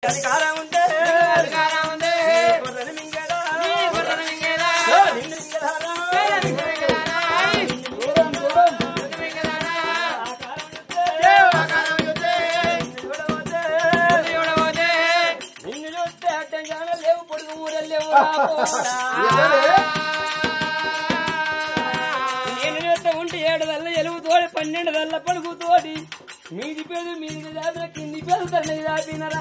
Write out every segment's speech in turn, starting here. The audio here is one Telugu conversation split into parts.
అధికారం ఉంటే అధికారం ఉంది. గొర్రెని మింగేదా? నీ గొర్రెను మింగేదా? ఓ, నిన్ను మింగేదారా? నిన్ను మింగేదానా? దూరం దూరం నిన్ను మింగేదానా? ఆకారం ఉంటే దేవు ఆకారం చూస్తే, నిన్ను చూడవద్దే. నిన్ను చూడబోతే, నిన్ను చూస్తే అడ్డంగానే లేవు పొడుగు ఊరెళ్ళేవు రా పోరా. నేను చూస్తే ఉంటే ఏడు వల్ల ఎలుగు తోడి పన్నెండు వల్ల పడుగు తోడి మీది పేరు మీది దాపిన కింది పేరు తన దాపినరా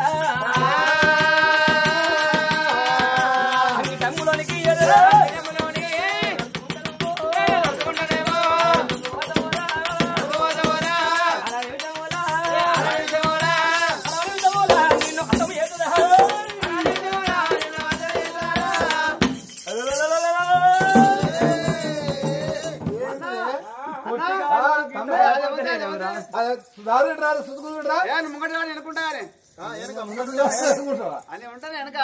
తమ్ములోనికి ఎదురా యమునోని, వస్తుండదేమో, పోదవరా, అరవిందవరా, నిన్ను అర్థం చేతురా అరవిందవరా, నిన్ను వదలలేదురా. దారు రాదు సుతుకురా ఏ, నువ్వు ముంగటి రాని అనుకుంటానే అనుకుంటావా అని ఉంటాను వెనక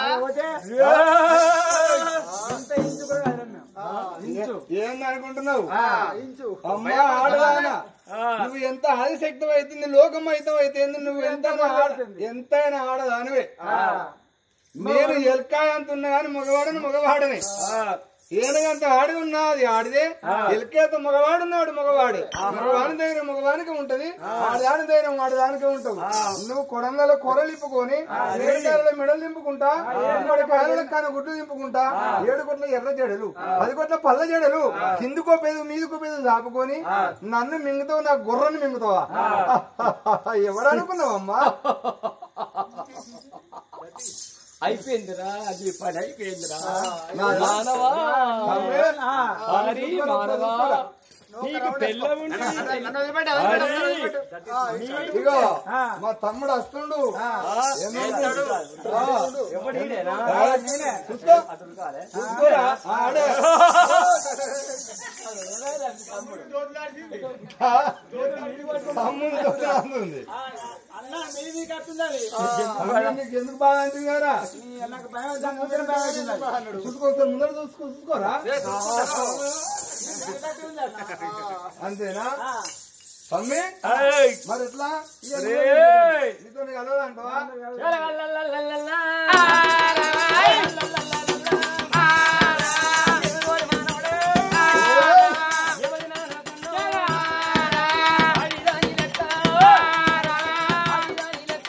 ఏంది అనుకుంటున్నావు అమ్మా ఆడదానా నువ్వు ఎంత ఆదిశక్తం అయితే లోకం అయితే అయితే నువ్వు ఎంత ఎంతైనా ఆడదానివే నేను ఎల్కాయ అంత ఉన్నా కానీ మగవాడని మగవాడని ఏనుగంత ఆడి ఉన్నా అది ఆడిదే ఎల్కేత మగవాడున్నాడు మగవాడే మగవాని దగ్గర మగవానికి ఉంటది ఆడదాని దగ్గర ఆడదానికే ఉంటావు నువ్వు కొడంగలో కొరలిప్పుకొని ఏడు కాయల మెడలు దింపుకుంటా ఏడు కాయల కాన గుడ్డు దింపుకుంటా ఏడు కొట్ల ఎర్ర జడలు పది కొట్ల పల్ల జడలు కిందికో పేదు మీదికో పేదు దాపుకొని నన్ను మింగుతావు నా గుర్రని మింగుతావా ఎవరు అనుకున్నావమ్మా అయిపోయిందిరా అది పని అయిపోయిందిరా నా- మానవా తమ్ముడే, హరి మానవా నీకు పెళ్ళ ఉంటే నన్ను వదిలిపెట్టు, వదిలిపెట్టు, వదిలిపెట్టు. ఇగో మా తమ్ముడు వస్తుండు ఏమవుతాడు? ఆ, ఎవడీడేనా? ఆ, చూసుకో. చూసుకోరా? ఆడే. ఆ, తమ్ముడు తోడులాడుతుంది. అన్న మీది మీకు వస్తుందని అమ్మ, నీకు ఎందుకు బాగా అంటుంది కదా నాకు భయం దాని ముందర భయం అవుతుంది చూసుకో ముందర చూసుకో చూసుకోరా అంతేనా తమ్మి ఏయ్! మరి ఎట్లా రేయ్! నీతో కలవాలంటావా లలలలలలలా. ఎవరి నాన్నకున్నో? ఆడిదాని లెక్క. ఆడిదాని లెక్క.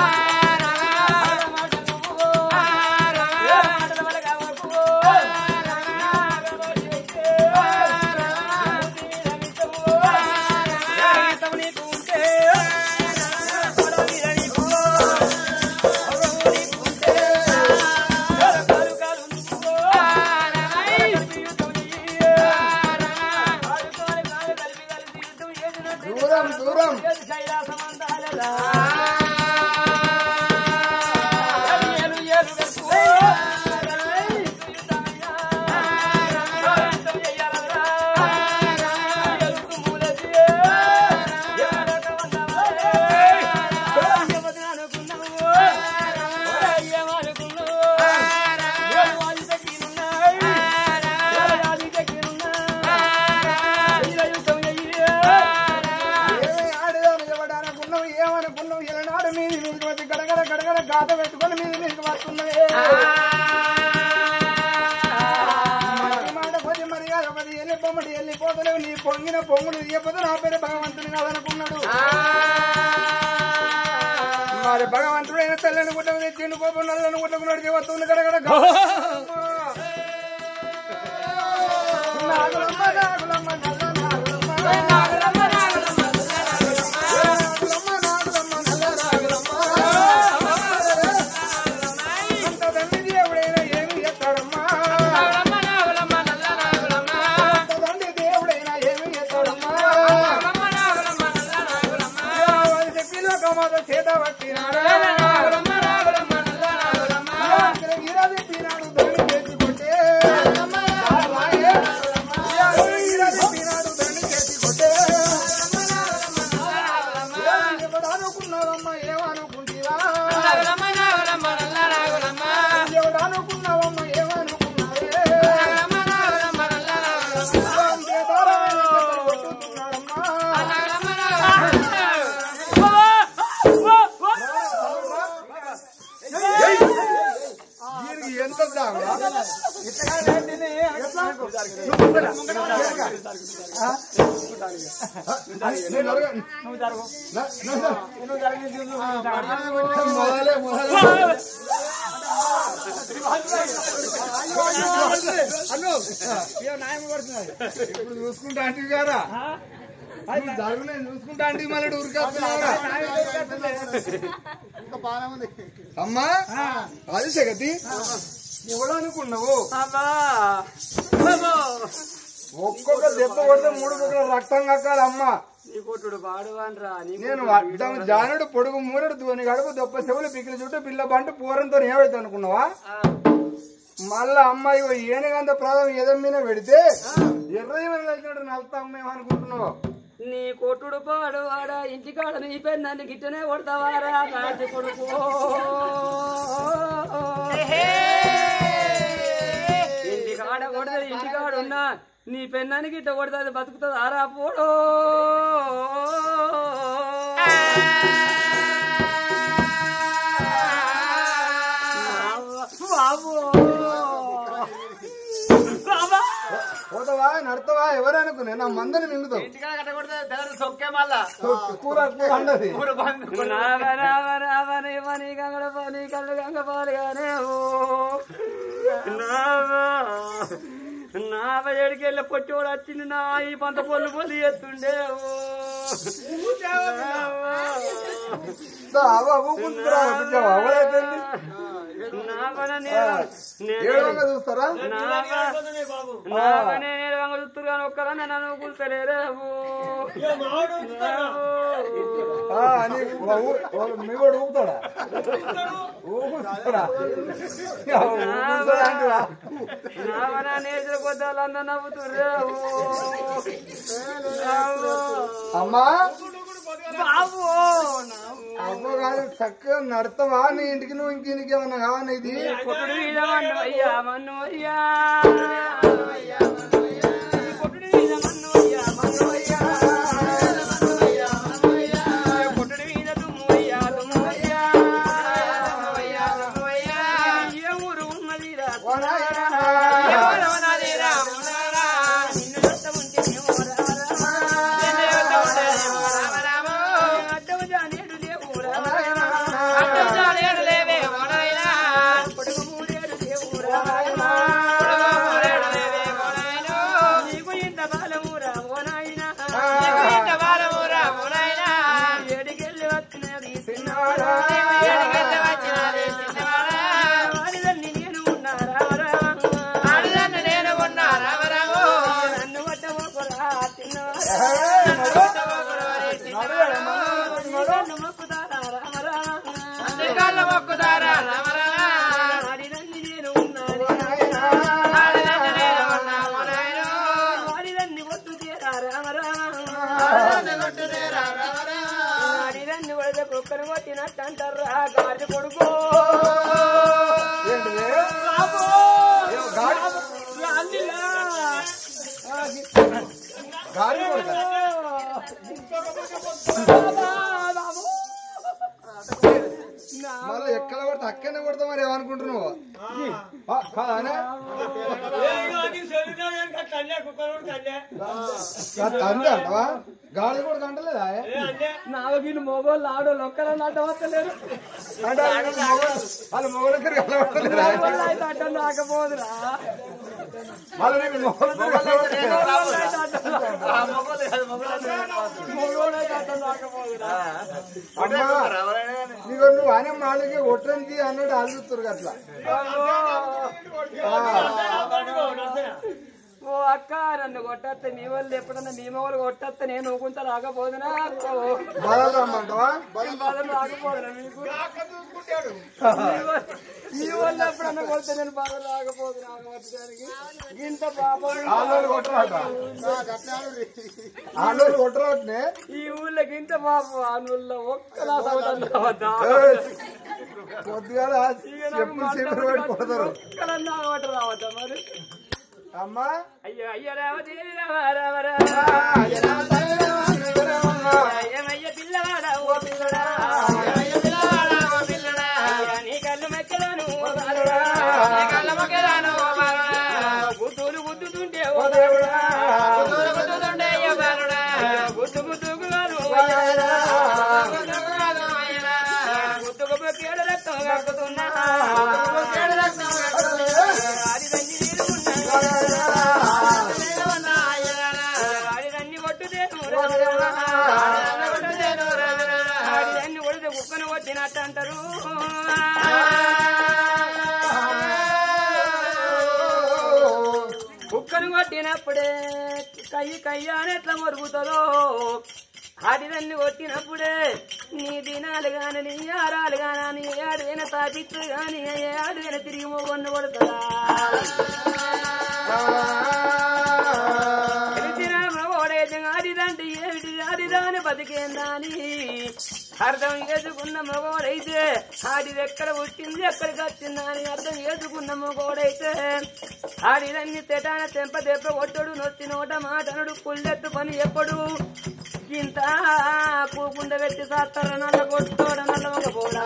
ఆడమాట నువ్వు. ఏ మాటల వల్ల కావకు. నాగబడి అయితే. ముద్దు మీద మిత్తము. ఏ మిత్తము నీకు ఉంటే. పొడవు మీద నీకు. పొడవు నీకు ఉంటే. కాలు కాలు నువ్వు. కలిపి యుద్ధం చెయ్యి. కాలు కాలు కాలు కలిపి కలిపి యుద్ధం చేసినట్టు దూరం దూరం ఏది కైలాసమందాలరా. ఏలు ఏలు గడుపు. యుద్ధమయ్యా. యుద్ధం చెయ్యాలరా. ఎలుగు మూలది. ఎవరొక వన్నవారే. ఎవరిని అనుకున్నావు? ఏమనుకున్నావు? ఏం వాడి దగ్గరున్నాయి? ఎవరి వాడి దగ్గరున్నాయి? ఇలా యుద్ధం చెయ్యి. ఏమి ఆడదాను ఎవడనుకున్నావు ఏమనుకున్నావు ఇలనాడు మీది మీదకి వచ్చి గడగడ గడగడ గాత పెట్టుకొని మీది మీదకి వస్తున్నాయి మట్టి మాట కొద్ది మర్యాద ఒకటి వెళ్ళి బొమ్మడి వెళ్ళిపోతలేవు నీ పొంగిన పొంగుడు ఇయ్యపోతే నా పేరు భగవంతుని కాదనుకున్నాడు మరి భగవంతుడైన తెల్లని గుట్టకు తెచ్చిండు కోపం నల్లని గుట్టకు నడిచి వస్తుంది గడగడ నాగులమ్మ నాగులమ్మ నల్ల నాగులమ్మ నాగులమ్మ నాగులమ్మ నల్ల నాగులమ్మ అంత తండ్రి దేవుడైన ఏమి చేస్తాడమ్మా అంత తండ్రి దేవుడైన ఏమి చేస్తాడమ్మా వారి చెప్పిన కమాద చేత పట్టినాడా గిరా తిప్పినాడు దాన్ని చేసి కొట్టే గిరా తిప్పినాడు దాన్ని చేసి కొట్టే ఎంత దాగురా? నేను అడగ- నా- నా- మొదలే మొదలే అన్ను ఇప్పుడు చూసుకుంటా ఆంటీ గారా నువ్వు జరుగు నేను చూసుకుంటా ఆంటీ మళ్ళీ ఉరికేస్తున్నావురా ఇంకా బాగానే ఉంది అమ్మా అది జగతి ఎవడు అనుకున్నావు అబ్బా అబ్బో. ఒక్కొక్క దెబ్బ కొడితే మూడు బుక్కల రక్తం కక్కాలి అమ్మా నీ కొట్టుడు పాడువాన్రా నీ నేను అడ్డం జానుడు పొడుగు మూరడు ధోని గడుపు దొప్ప చెవులు పిక్కిల చుట్టూ పిల్ల బంటు పూరంతో ఏమైతే అనుకున్నావా మళ్ళా అమ్మాయి ఓ ఏనుగంత ప్రాధం ఎదం మీద పెడితే ఎర్రజీవన కలిసినట్టు నలుతాం మేము అనుకుంటున్నావు నీ కొట్టుడు పాడువాడా ఇంటికాడ నీ పెన్నాన్ని గిట్టనే కొడతావారా రాజు కొడుకు ఇంటికాడ కొడతాది ఇంటికాడ ఉన్నా నీ పెన్నాన్ని గిట్ట కొడుతుంది బతుకుతుంది ఆరా పోడో బాబు బాబా పోతావా నడతావా ఎవరు అనుకునే నా మందని మింగుతావు ఇంటికాడ కట్టకూడదు దగ్గర సొక్కే మళ్ళా కూర కూర అండది ఊరు బంధు రామ రామ రామ నీ పని గంగడ పని కళ్ళు గంగ పాలుగానే ఓ నా ఏడికెళ్ళి పొట్టోడు వచ్చింది నా ఈ పంత పొల్లు పొల్లి ఎత్తుండే ఓ ఊపుకుంటురా అవడైతే నా పని నేను ఏడవంగా చూస్తారా నాకనే నేను వంగ చూస్తురు కానీ ఒక్కరన్నా నన్ను కూర్చలేరే ఆ, నీకు ఊ- ఊ- ఊ- మీ కూడా ఊపుతాడా ఊపుతాడా ఊపుతాడా అంటురా? నావన నేసిన కొద్దాలన్న నవ్వుతుర్రే అమ్మా బాబు అమ్మ కాదు చక్కగా నడతావా నీ ఇంటికి నువ్వు ఇంక ఇంటికి ఏమన్నా కావాలి ఇది కొట్టుడు మీద మన్ను అయ్యా మన్ను అయ్యా కొట్టుడు మీద మన్ను అయ్యా మన్ను అయ్యా కొట్టుడు మీద దుమ్ము అయ్యా దుమ్ము అయ్యా ఏ ఊరు ఉన్నదిరా ఎవరవనాదిరా మునారా నిన్ను దత్తముంటే అడ్డము జానేడు లేవు అడ్డము జానేడు లేవే పొడుగు మూడేడు లేవు నీకు ఇంత బాలమురా ఓ నాయనా ఏడికెళ్ళి వచ్చినది సిన్నవాడా వాడిదన్ని నేను ఉన్నారా నన్ను వడ్డమోకురా తిన్నారా నన్ను మొక్కుతారా రామరా వాడిదన్ని నేను ఉన్నారా వాడిదన్ని ఒట్టు తీరా రామరా వాడిదన్ని వడద కుక్కను కొట్టినట్టు అంటారా గాడి కొడుకో ఏంటిది? ఏం గాడి గాడి కొడతా మళ్ళీ ఎక్కడ కొడతా అక్కడనే కొడతా మరి ఏమనుకుంటున్నావు ఆ, కాదానే అంతే అంటవా గాడి కూడా అంటలేదా నావగిన మొగోళ్ళు ఆడోళ్ళు ఒక్కరన్నా అడ్డ వస్తలేరు అంటే వాళ్ళు మొగలు దగ్గరికి కలవడలేదా మొగోళ్ళు అయితే అడ్డం రాకపోదురా వాళ్ళు నీకు మొగలు దగ్గరికి మొగోళ్ళు అయితే అడ్డం మొగోళ్ళు అయితే అడ్డం రాకపోదురా అమ్మా నీకు నువ్వు అనే మాటకి కొట్టడానికి అన్నట్టు అల్లుతురు అట్లా ఓ అక్క నన్ను కొట్టత్తే మీ వాళ్ళు ఎప్పుడన్నా మీ మొగలు కొట్టత్తే నేను ఊకుంటా రాకపోదునా అక్కో. బాధలు రమ్మంటావా బాధలు రాకపోదునా మీకు మీ వా- మీ వాళ్ళు ఎప్పుడన్నా కొడితే నేను బాధలు రాకపోదునా ఆగమట్టడానికి ఇంత పాపం ఆలోళ్ళు కొట్టరాట ఆలోళ్ళు కొట్టరాటనే ఈ ఊళ్ళకి ఇంత పాపం ఆ ఊళ్ళో ఒక్కలా సౌదన్నా వద్దా పొద్దుగాల చెప్పులు చీపురు పెట్టి కొడతారు ఒక్కలన్నా ఆగమట్ట రావద్దా మరి అమ్మా అయ్యో అయ్యో రావతి రావ రావ రావ ఏమయ్య పిల్లవాడా ఓ పిల్లడా అయ్యా, నీ కళ్ళు మెక్కలను ఓ బాలుడా. కొట్టినప్పుడే కయ్యి కయ్యాని ఎట్లా మొరుగుతుందో ఆడిదన్ని కొట్టినప్పుడే నీ దినాలు గాని నీ ఆరాలు గాని నీ ఆడిన తాపిత్తు గాని ఆడిన తిరిగి మొగొన్ను కొడుతుందా తెలిసిన మగోడైతే ఆడిదంటే ఏమిటి ఆడిదాని బతికేందాని అర్థం చేసుకున్న మగోడైతే ఆడిది ఎక్కడ పుట్టింది ఎక్కడికి వచ్చిందని అర్థం చేసుకున్న మగోడైతే ఆడిదన్ని తెటాన తెంప దెబ్బ కొట్టడు నొత్తి నోట మాటనుడు పుల్లెత్తు పని ఎప్పుడు ఇంత కూకుండ పెట్టి సాత్తర నల్ల కొట్టోడ నల్ల ఒక పోడా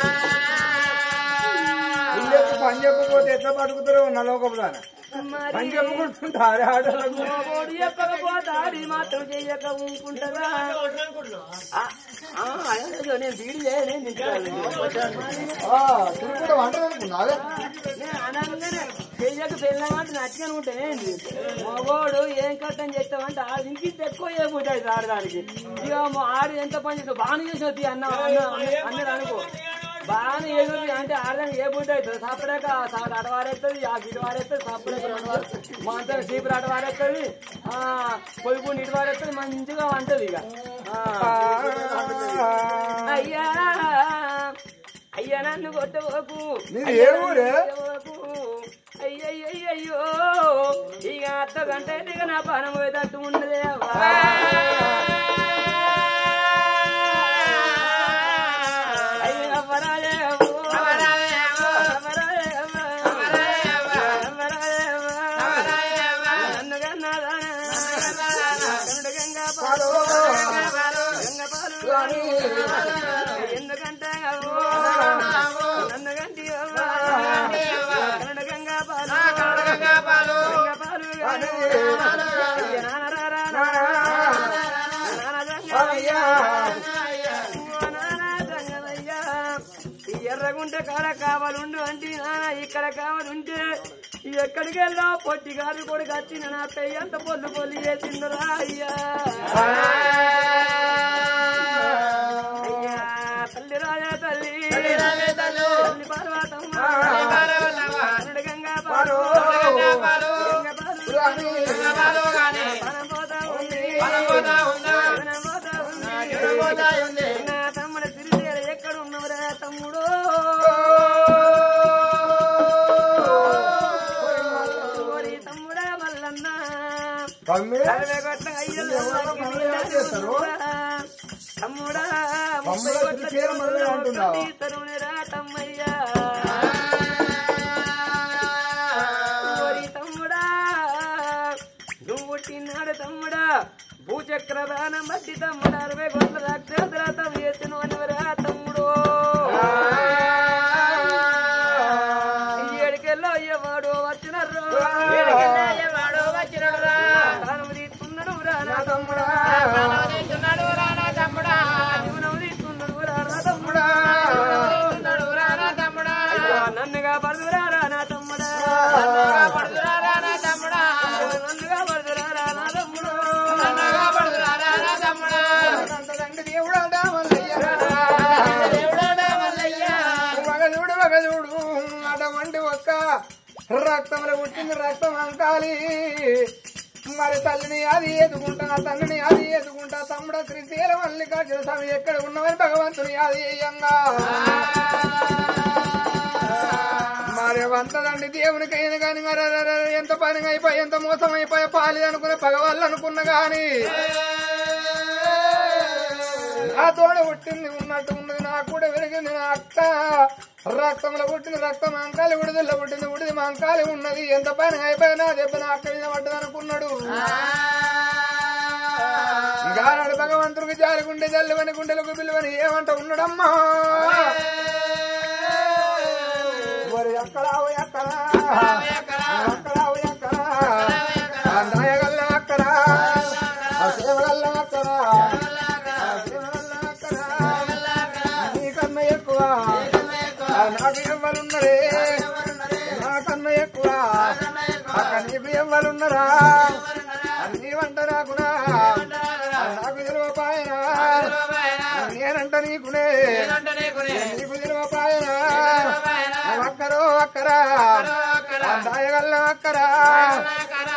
ఇల్లెత్తు పని చెప్పకపోతే ఎట్లా పడుకుతారో నలోకపుదాన పని మరి చెప్పుకుంటుంటారే ఆడవాళ్ళకు మగోడు చెప్పకపోతే ఆడి మాత్రం చెయ్యక ఊరుకుంటారా ఆ, ఆ, అయ్యో, నేను బీడి చేయను, నేను తింటాను. తిరుగుకుంటే వంట అనుకున్నావే నేను అనగానే చెయ్యక పెళ్ళమంటే నచ్చని ఉంటేనే మగోడు ఏం కట్టం చేస్తామంటే ఆడు ఇంక ఎక్కువ చేయబోతాడు ఆడదానికి ఇక మా ఆడు ఎంత పని చేస్తావు బాగా చేసి వద్ది అన్న అన్న అన్నది అనుకో బాగా ఏది అంటే ఆడదానికి ఏ బుద్ధి అవుతుంది సపరేక సార్ అడవారేస్తుంది ఆ గిడి వారేస్తుంది సపరేక మాంసం చీపురు అడవారేస్తుంది ఆ పొయ్యి నీటి వారేస్తుంది మంచిగా వంటది ఇక ఆ. అయ్యా అయ్యా నన్ను కొట్టబోకు నీది ఏ ఊరే? అయ్యయ్యో ఇక అత్త గంట అయితే ఇక నా పానం పోయేటట్టు ఉండదే అవ్వా. అయ్యో అవ్వరాలే అవ్వో. అవ్వరాలే అవ్వో. అవ్వరాలే అవ్వో. నన్ను కన్నాదానా. కనుడు గంగా పాలు. గంగ పాలు. ఎందుకంటే అవ్వో. నన్ను కంటి అవ్వా. కనుడు గంగా పాలు. గంగ పాలు గాని. అయ్య నాన్న రారా నాన్న. నాన్న జంగమయ్యా. ఓ నాన్న జంగమయ్యా. ఈ ఎర్రగుంట కాడ కావాలుండు అంటే నాన్న ఇక్కడ కావాలుంటే ఎక్కడికి వెళ్ళా పొట్టి గారి కొడుకు వచ్చిన నా పెయ్యి అంత పొల్లు పొల్లి చేసిందిరా అయ్యా అయ్యా తల్లి రాజా తల్లి తల్లి పార్వతమ్మ కన్నడ గంగా పాలు గంగా పాలు పనం పోతా ఉంది పనం పోతా ఉంది నా తమ్ముడు సిరిసేర ఎక్కడ ఉన్నవరా తమ్ముడు ఓరి తమ్ముడా మల్లన్న తమ్మి అరవై కోట్ల అయ్యలు ఎవరో మనల్ని ఏం చేస్తారు? తమ్ముడా తమ్ముడా ముప్పై కోట్ల సిరిసేర మనల్ని అంటున్నావా? తరుణిరా తమ్మయ్యా ఓరి తమ్ముడా నువ్వు పుట్టినాడు తమ్ముడా భూచక్ర దానం బట్టి తమ్ముడు అరవై కోట్ల రాక్షసరాతం వేసిన అనివరా తమ్ముడు ఏడికెళ్ళో ఎవడు వచ్చినారు దానం తీసుకున్నాడు రా నా తమ్ముడా జీవనం తీసుకున్నాడు రా నా తమ్ముడా అయ్యా, నన్నుగా పడుదురా రా నా తమ్ముడా నన్నుగా పడుదురా రా నా తమ్ముడు తండ్రి దేవుడా మల్లయ్య మగజూడు మగజూడు అటువంటి ఒక్క రక్తంలో పుట్టింది రక్తం అంకాలి మరి తల్లిని అది ఎదుకుంటా తండ్రిని అది ఎదుకుంటా తమ్ముడ శ్రీశైల మల్లికార్జున స్వామి ఎక్కడ ఉన్నవని భగవంతుని అది అయ్యంగా మరి వంతదండి దేవునికి అయిన కానీ ఎంత పని అయిపోయి ఎంత మోసం అయిపోయి పాలి అనుకునే పగవాళ్ళు అనుకున్న గాని నా తోడ పుట్టింది ఉన్నట్టు ఉన్నది నాకు కూడా వెలిగింది నా అక్క రక్తంలో పుట్టింది రక్తం అంకాలి విడుదల పుట్టింది విడిది మా అంకాలి ఉన్నది ఎంత పని అయిపోయినా దెబ్బ నా అక్క మీద పడ్డది అనుకున్నాడు గానాడు భగవంతుడికి జాలిగుండె జల్లువని గుండెలకు పిలువని ఏమంట ఉన్నాడమ్మా మరి అక్కడ అక్కడ అక్కడ అక్కడ ఆ నాయగల్ల అక్కడ ఆ సేవగల్ల అక్కడ ఆ సేవగల్ల అక్కడ నీకన్నా ఎక్కువ ఆ నాకు ఎవ్వరున్నరే నాకన్నా ఎక్కువ అక్క నీకు ఎవ్వరున్నరా నీవంట నాకునా నాకు తెలివ పాయన నేనంట నీకునే నీకు తెలివ పాయన అక్కరో అక్కరా దాయగల్ల అక్కరా నా యొక్క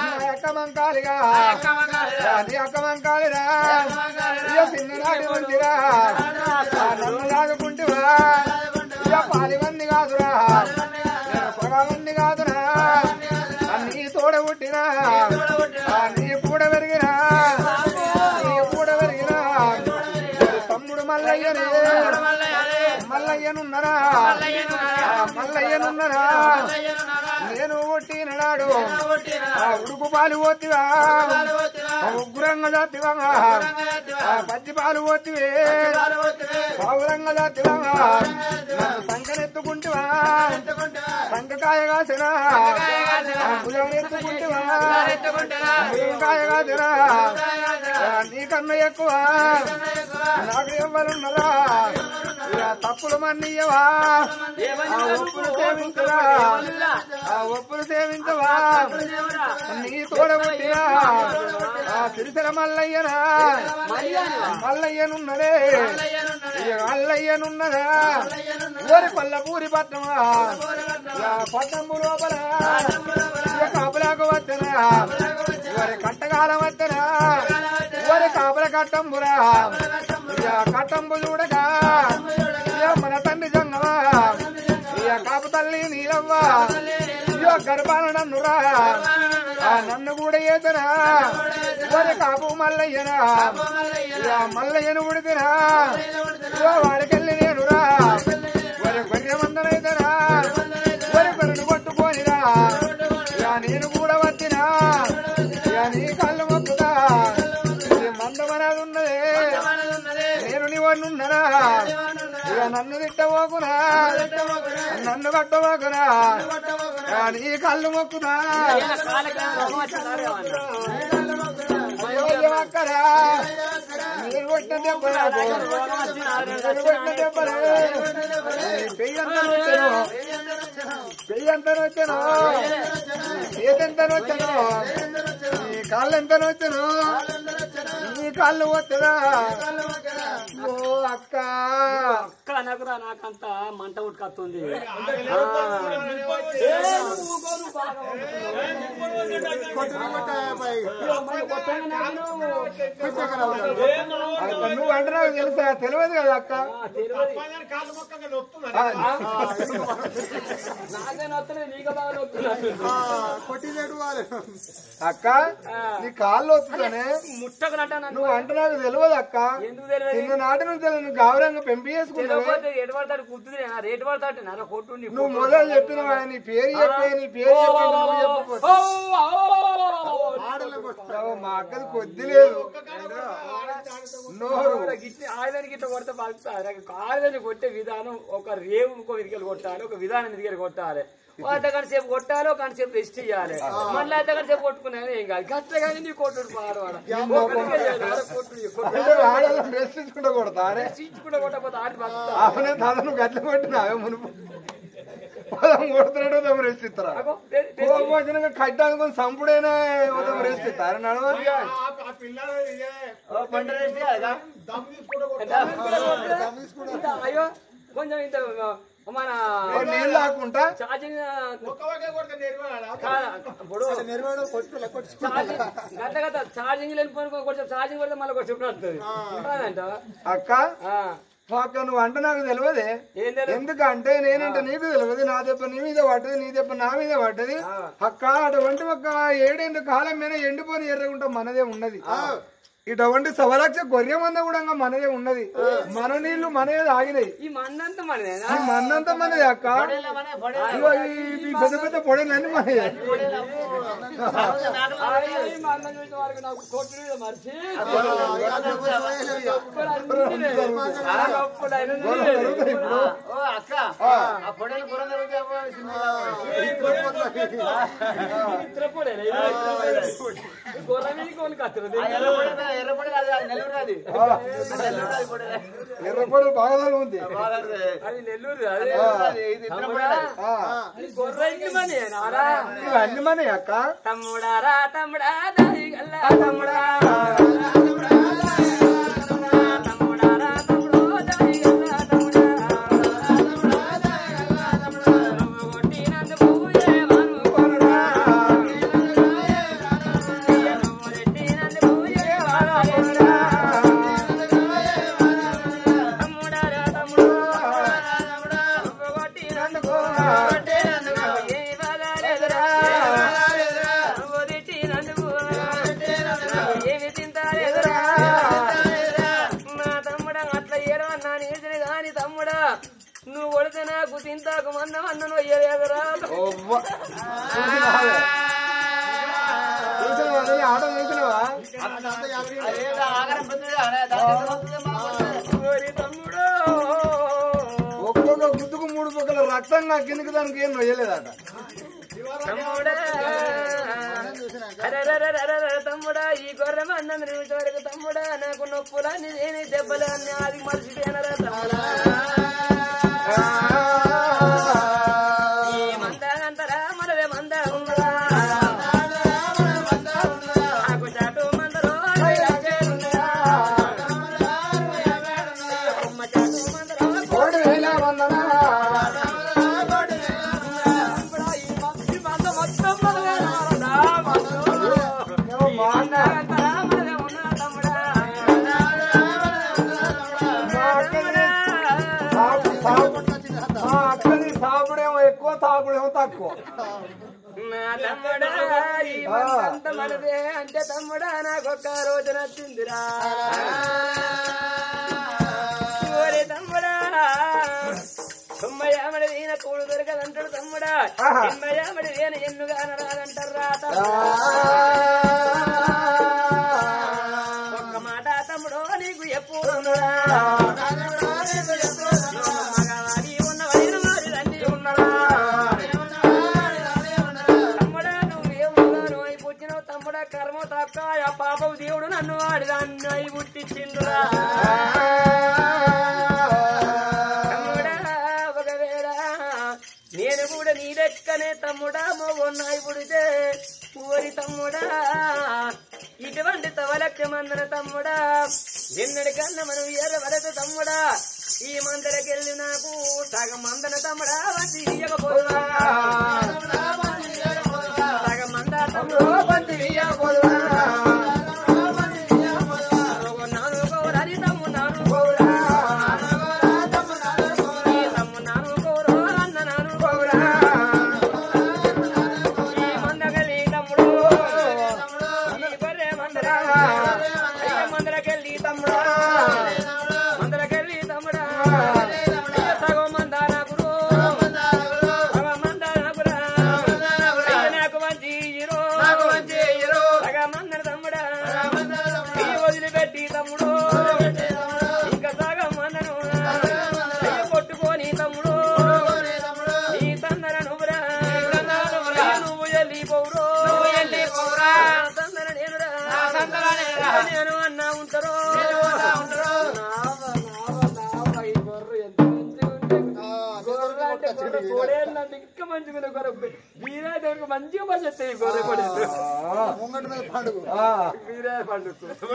అక్క మంకాలిగా నీ అక్క మంకాలిరా ఇక చిన్ననాటి మంచిరా నన్ను లాగుకుంటురా ఇక పాలివన్నీ కాదురా నేను పొగవన్నీ కాదురా నీ తోడ పుట్టినా నీ పూడ పెరిగినా నీ పూడ పెరిగినా తమ్ముడు మల్లయ్యనే మల్లయ్యనున్నరా మల్లయ్యనున్నరా నేను పుట్టిననాడు ఆ ఉడుకు పాలు పోతివా ఆ ఉగ్రంగా జాతివా ఆ పచ్చి పాలు పోతివే పావురంగా జాతివా నన్ను సంకనెత్తుకుంటివా సంకకాయ కాసినా భుజం ఎత్తుకుంటివా భుజంకాయ కాసినా నీకన్నా ఎక్కువ నాకు ఎవరున్నరా ఇక తప్పులు మన్నీయవా ఆ ఒప్పులు సేవించరా ఆ ఒప్పులు సేవించవా నీ తోడబుట్టినా ఆ సిరిసిల మల్లయ్యనా మల్లయ్యనున్నదే ఇక మల్లయ్యనున్నదా ఊరి పల్లపూరి పట్టమా ఇక పట్టంబు లోపల ఇక కాపులకు వచ్చనా ఊరి కట్టకాలం వచ్చనా ఊరి కాపుల కట్టంబురా ఇక కట్టంబు చూడగా ఇక మన తండ్రి జంగమా ఇక కాపు తల్లి నీలవ్వ ఇక గర్భాల నన్నురా ఆ నన్ను కూడా ఏతనా ఊరి కాపు మల్లయ్యనా ఇక మల్లయ్యను ఉడితినా ఇక వాడికెళ్ళి నేనురా ఊరి గొర్రె మందనైతనా ఊరి గొర్రెను కొట్టుకోనిరా ఇక నేను కూడా వచ్చినా ఇక నీ కళ్ళు మొక్కుతా ఇది మందమనది ఉన్నదే నేను నీ వాడినున్నరా ఇక నన్ను తిట్టబోకునా నన్ను కట్టబోకునా ఇక నీ కళ్ళు మొక్కుతా అయ్యో అక్కరా మీరు కొట్టిన దెబ్బరా మీరు కొట్టిన దెబ్బరా పెయ్యంతా వచ్చాను పెయ్యంతా వచ్చాను చేతెంత వచ్చాను నీ కాళ్ళు ఎంత వచ్చాను నీ కాళ్ళు వస్తుందా ఓ అక్క అక్క అనకురా నాకంత మంట ఉట్టుకొస్తుంది అక్క, నువ్వు అంటే నాకు తెలుసా తెలియదు కదా అక్క ఆ, నాకే నొత్తలేదు నీకు బాగా నొత్తున్నట్టు అక్క నీ కాళ్ళు వస్తుందనే ముట్టకు నట్ట నన్ను నువ్వు అంటే నాకు తెలియదు అక్క ఎందుకు తెలియదు చిన్న నాటి నుంచి నువ్వు గౌరవంగా పెంపి చేసుకున్నావు తెలియకపోతే ఎటు పడతాడు కుద్దుదే రేటు పడతాడు నా కొట్టు నీ నువ్వు మొదలు చెప్పినవా నీ పేరు చెప్పే నీ పేరు చెప్పే నువ్వు చెప్పకపోతే ఓ, మా అక్కది కొద్ది లేదు నోరు ఆయుధానికి ఇట్లా కొడితే బాగుతారు ఆయుధాన్ని కొట్టే విధానం ఒక రేవు ఇంకో విధికలు కొట్టాలి ఒక విధానం విధికలు కొట్టాలి ఓ అంతకంటే సేపు కొట్టాలి ఒక గంట సేపు రెస్ట్ చేయాలి మళ్ళీ అంతకంటే సేపు కొట్టుకున్నాను ఏం కాదు గట్ల కానీ నీ కొట్టుడు పాడవాడ అంటే వాడాలని ప్రశ్నించుకుంటూ కొడతారే కూడా కొట్టకపోతే ఆడి బతుకుతా అవునే తాత నువ్వు గట్ల కొట్టినావే మునుపు పొలం కొడుతున్నాడు ఉదయం రెస్టిస్తారా అగో, రె- రె- వచ్చినాక కట్టానుకొని సంపుడైనా ఉదయం రెస్టిస్తారా నడవ ఇంత అయ్యో కొంచెం ఇంత మన నీళ్ళు ఆకుంటా ఛార్జింగ్ ఇప్పుడు ఛార్జింగ్ గంట గంట ఛార్జింగ్ వెళ్ళిపోయి కొంచెం ఛార్జింగ్ పెడితే మళ్ళీ కొంచెం వస్తుంది ఉంటుందంట అక్క అక్క నువ్వు అంటే నాకు తెలియదే ఏం తెలియదు ఎందుకంటే నేనంటే నీకు తెలియదు నా దెబ్బ నీ మీద పడ్డది నీ దెబ్బ నా మీద పడ్డది అక్క అటువంటి ఒక ఏడేండు కాలం మీద ఎండిపోని ఎర్రగుంట మనదే ఉన్నది ఇటువంటి సవలక్ష గొర్రె మంద కూడా మనదే ఉన్నది మన నీళ్లు మనదే తాగినాయి ఈ మన్నంతా మనదేనా ఈ మన్నంతా మనదే అక్క ఇగో ఈ ఈ పెద్ద పెద్ద పొడలన్నీ మనదే ఈ మన్నం చూసిన వారికి నాకు కొట్టు మీద మరిచి గొప్పలు అన్నీ ఆ గొప్పలు అన్నీ ఓ అక్క ఆ పొడలు గురం చిత్రపడే గొర్రె మీద కోని కత్తురు ఎర్రపొడి కాదు అది నెల్లూరు అది నెల్లూరు అది పొడి ఎర్ర పొడలు బాగా ఉంది అది నెల్లూరు అదే ఇది ఇతర పొడి అది. ఆ, అది గొర్రె ఇంటి మని నారా ఇవన్నీ మనవి అక్క తమ్ముడారా తమ్ముడా దాయి గల్లా తమ్ముడా తమ్ముడారా తమ్ముడో దాయి గల్లా తమ్ముడా నువ్వు కొట్టినందుకు ఏమనుకోనురా నొయ్యలేదురా ఓవ్వ. చూసినావా? చూసినావా? నీ ఆట చూసినావా అదేదో ఆగరం పొందింది, అనే దాని కింద వస్తుంది, మా వస్తుంది. ఓరి తమ్ముడు ఒక్కొక్క గుద్దుకు మూడు పక్కల రక్తం నా కిందకి దానికి ఏం నొయ్యలేదట తమ్ముడా అరెరెరెరెరెరె తమ్ముడా ఈ గొర్రె మందం నిమిషం వరకు తమ్ముడా నాకు నొప్పులని నేను దెబ్బలని అది మర్చిపోయినరా తమ్ముడా ఈ మంద అంతరా మనవే మంద ఉందా నాకు చాటు మందరో అమ్మ చాటు మందరో కోడి వేల వందనా తమ్ముడా, ఈ మంద- ఈ మంద మొత్తం మనవే నారదా, మందు. ఏమో మా అన్న అంతరా మనవే ఉన్నా తమ్ముడా మా అక్కని సాగు సాగు మా అక్కని సాగుడేమో ఎక్కువ తాగుడేమో తక్కువ నా తమ్ముడా ఈ మందంత మనదే అంటే తమ్ముడా నాకొక్క రోజు నచ్చిందిరా ఓరే తమ్ముడా తొమ్మయామడి వీణ కూడు దొరకదంటాడు తమ్ముడా ఆహా. ఎన్నయామడి వీణ ఎన్నుగా అనరాదంటారా ఒక్క మాట తమ్ముడు నీకు ఎప్పుడు మగవాడి ఉన్నవాడి వారి రండి ఉన్నరా తమ్ముడా నువ్వు ఏమున్నాను అయి పుట్టినవు తమ్ముడా కర్మ తక్క ఆ పాపం దేవుడు నన్ను వాడిదాన్ని అయి పుట్టించిండురా తమ్ముడా ఒకవేళ నేను కూడా నీ లెక్కనే తమ్ముడా మోగొన్నాయి పుడితే ఊరి తమ్ముడా ఇటువంటి తవలక్క మందన తమ్ముడా ఎన్నడికన్నా మనం ఎరవడదు తమ్ముడా ఈ మందరకెళ్ళి నాకు సగం మందన తమ్ముడా వచ్చి ఇయ్యకపోదురా సగం మంద తమ్ముడు బంతి ఇయ్యకపోదురా నాను గౌరని తమ్ము నాను గౌరా ఈ తమ్ము నాను గౌరవ అన్న నాను గౌరా ఈ మందగలి తమ్ముడు ఈ బర్రె మందరా అయ్య మందరకెళ్ళి తమ్ముడా మందరకెళ్ళి తమ్ముడా అయ్య సగం మందారాకురు సగం మందారాకురా అయ్య నాకు మంచి హీరో సగం మందర తమ్ముడా ఈ వదిలిపెట్టి తమ్ముడు ఇంకా సగం మందను అయ్య కొట్టుకొని తమ్ముడు నీ తందర నువ్వురా నువ్వు ఎల్లి పౌరో తందర నేనురా నేను అన్న ఉంటారో ఇంకా మంచిగా గొర్రె మీరే దేవుడికి మంచిగా పనిచేస్తాయి ఈ గొర్రె పడేది ఆ, మీరే పండుగ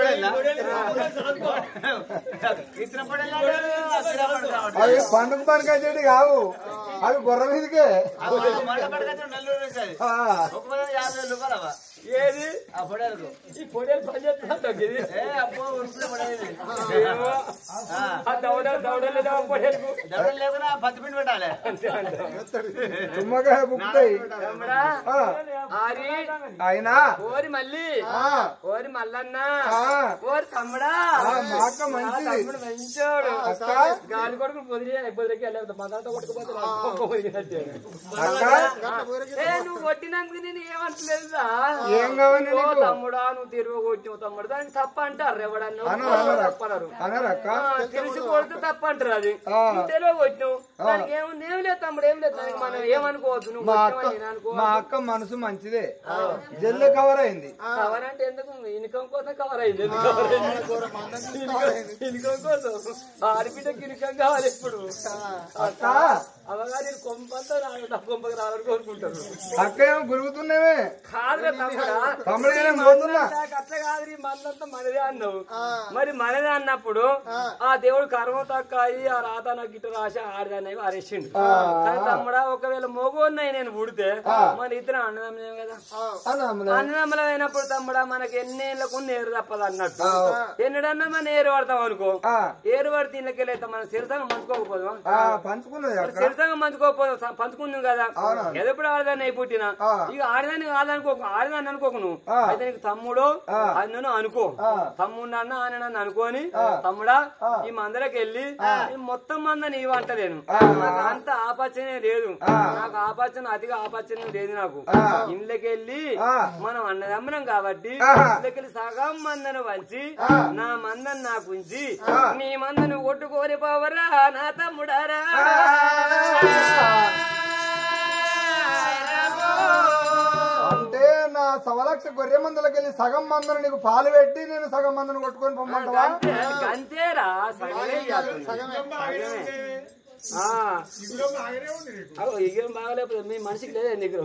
ఇతర పడేలా అక్కడ పడతాడు. అవి పండుగ పనికి వచ్చేటి కావు అవి గొర్రె మీదకే ఆ మాట పడకచ్చు నెల్లూరు నుంచి అది. ఆ, ఒక పది యాభై వేలు రూపాయలు అవ్వ. ఏది ఆ పొడేలకు. ఈ పొడేలు పనిచేస్తున్నా ఇది ఏ అబ్బో ఉరుకులు పడేది. ఏమో. ఆ. ఆ దౌడ దౌడలేదా పొడేలకు దవడలు లేకున్నా పత్తి పిండి పెట్టాలి అంతే అంటావు. తుమ్మకాయ బుక్కుతాయి తమ్ముడా, ఆ, ఆరి అయినా ఓరి మల్లి ఆ, ఓరి మల్లన్న ఆ, ఓరి తమ్ముడా ఆ, మా అక్క ఆ మంచిది తమ్ముడు మంచోడు అక్క గాలి కొడుకు పొదిరి పొదిరికి వెళ్ళలేదు మదాంతో కొట్టుకుపోతే నాకు కోపం పోయినట్టే. అక్క ఏ నువ్వు కొట్టినందుకు నేను ఏమంటలేదురా ఏం కావాలి ఓ నీకు తమ్ముడా నువ్వు తిరుగు కొట్టినావు తమ్ముడు దానికి తప్ప అంటారు ఎవడన్నా అను అనరు తప్పనరు అనరక్క ఆ, తెలిసి కొడితే తప్ప అంటారు అది ఆ. ఇంతలో కొట్టినావు దానికి ఏముంది ఏం లేదు తమ్ముడు ఏం లేదు దానికి మనం ఏమనుకోవద్దు నువ్వు మా కొట్టినావని అక్క నేను అనుకో మా అక్క మనసు మంచిదే జల్లు కవర్ అయింది కవర్ అంటే ఎందుకు ఇన్కమ్ కోసం కవర్ అయింది ఎందుకు కవర్ అయింది ఇన్కమ్ కోసం ఆడబిడ్డకి ఇన్కమ్ కావాలి ఇప్పుడు అక్క అవగానే కొంపంతా రాడు నా కొంపకి రావాలని కోరుకుంటారు అక్క ఏమో గురుగుతున్నామే కాదురా తమ్ముడా తమ్ముడు నేను పోతున్నా నాకు అట్లా కాదు ఈ మందంతా మనదే అన్నావు మరి మనదే అన్నప్పుడు ఆ దేవుడు కర్మ తక్కువ అయ్యి ఆ రాత నాకు ఇటు రాసి ఆడదాన్ని ఆరేసిండు కానీ తమ్ముడా ఒకవేళ మోగోన్నాయి నేను పుడితే మన ఇద్దరు అన్నదమ్ములేం కదా అన్నదమ్ములే. అన్నదమ్ములం అయినప్పుడు తమ్ముడా మనకి ఎన్నేళ్లకు నేరు తప్పదు అన్నట్టు ఎన్నడన్నా మనం ఏరు పడతాం అనుకో ఆ, ఏరు పడితే ఇళ్ళకి అయితే మనం సిరసంగా మంచుకోకపోదాం ఆ, పంచుకున్నది అక్క సిరసంగా మంచుకోకపోదాం పంచుకుందాం కదా ఎదప్పుడు ఆడదాన్ని అయి పుట్టిన ఆ. ఇక ఆడదాన్ని కాదనుకో ఆడదాన్ని అనుకోకు నువ్వు ఆ. అయితే నీకు తమ్ముడు ఆ. అన్నను అనుకో ఆ. తమ్ముడు అన్న ఆయన నన్ను అనుకోని తమ్ముడా ఈ మందరికి వెళ్ళి ఈ మొత్తం మంద నీ వంటలేను నాకు అంత ఆపచ్చనే లేదు నాకు ఆపచ్చన అతిగా ఆపచ్చన లేదు నాకు ఇంట్లోకి వెళ్ళి ఆ. మనం అన్నదమ్మనం కాబట్టి ఆహా. ఇంట్లోకి వెళ్ళి సగం మందను వంచి నా మందను నాకు ఉంచి నీ మందను కొట్టుకోని పోవరా నా తమ్ముడారా అంటే నా సవలక్ష గొర్రె మందులకి వెళ్ళి సగం మందును నీకు పాలు పెట్టి నేను సగం మందును కొట్టుకొని పొమ్మంటావా అంతే అంతేరా సగమే చేస్తుంది. సగమే. ఆ. అగో, ఎగిరం బాగలేకపోతే మీ మనిషికి లేదే నిగ్రహం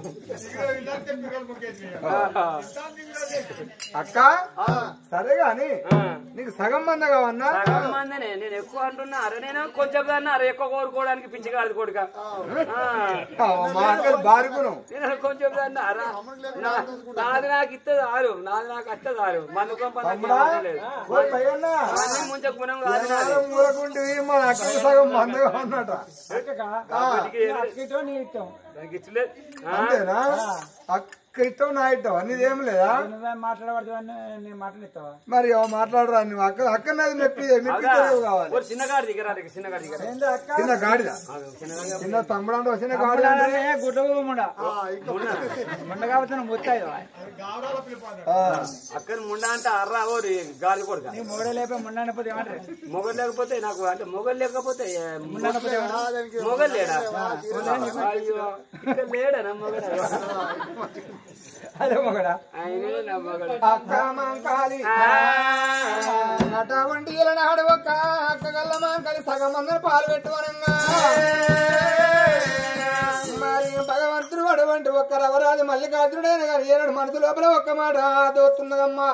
అక్క సరే గాని నీకు సగం మంద కావన్నా సగం మందినే నేను ఎక్కువ అంటున్నా అరే నేను కొంచెం దాన్ని అరే ఎక్కువ కోరుకోవడానికి పింఛగాలి కొడుక ఆ. మా అక్క బారుకును నేను కొంచెం దాన్ని అరా నా- నాది నాకు ఇస్తే చాలు నాది నాకు అత్తే చాలు మందుకం తమ్ముడా లేదు ఓ పయ్యన్నా అన్ని ముంచే గుణం కాదు నాది. ఏనాడు మూలకుండి మా అక్కకి సగం మందగా ఉన్నట కాబట్టి ఏం లేదు. ఇటో నీ ఇష్టం దానికి ఇచ్చలేదు ఆ? అంతేనా అక్క ఇష్టం నా ఇష్టం అన్నిదేం లేదా నువ్వే మాట్లాడబడదు అని నేను మాట్లాడిస్తావా మరి ఏమో మాట్లాడరా నువ్వు అక్క అక్కనది మెప్పి మెప్పి అవునా? కావాలి ఒక చిన్నగాడి దగ్గర రా, చిన్నగాడి దగ్గర ఏందో అక్క చిన్న గాడిద చిన్నగాడి చిన్న తమ్ముడు అంటే చిన్న గాడిద అంటే అమ్ముడాలనే గుడ్డ ముండ ముండ కాబట్టి ముత్తాయి ఆ, అక్కడ ముండ అంటే అర్రా ఓరి గాలి కొడుక నీ మొగడే లేపే ముండ అనిపోతే ఏమంటారు మొగలు లేకపోతే నాకు అంటే మొగలు లేకపోతే ఏ, మొగలు లేడా అయ్యో ఇక్కడ లేడా నా మొగడు అదే మొగడా ఆయనే నా మొగడు అక్క మంకాలి నట వంటి నాడు ఒక్క అక్క గల్ల మంకాలి సగం మందిని పాలు పెట్టుకోనంగా మరి భగవంతుడు అటువంటి ఒక్క రవరాజు మల్లికార్జునుడైన గారు ఏనాడు మనసు లోపల ఒక్క మాట దోస్తున్నదమ్మా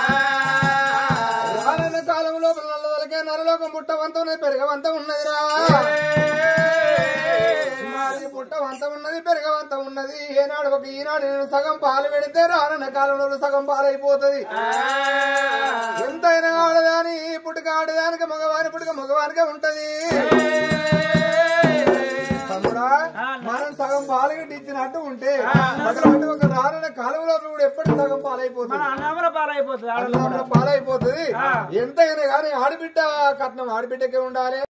రానున్న కాలం లోపల నల్లదలకే నరలోకం పుట్టవంత ఉన్నది పెరగవంత ఉన్నదిరా మరి పుట్టవంత ఉన్నది పెరగవంత ఉన్నది ఏనాడు ఒక ఈనాడు నేను సగం పాలు పెడితే రానున్న కాలంలో సగం పాలైపోతుంది ఎంతైనా ఆడదాని పుట్టుక ఆడదానికి మగవాని పుట్టుక మగవానికే ఉంటది తమ్ముడా మనం సగం పాలు గట్టి ఇచ్చినట్టు ఉంటే అటువంటి ఒక రానున్న కాలంలో కూడా ఎప్పటికీ సగం పాలైపోతుంది అన్నమల పాలైపోతుంది ఆడలో అన్నంలో పాలైపోతుంది ఎంతైనా కానీ ఆడబిడ్డ కట్నం ఆడబిడ్డకే ఉండాలి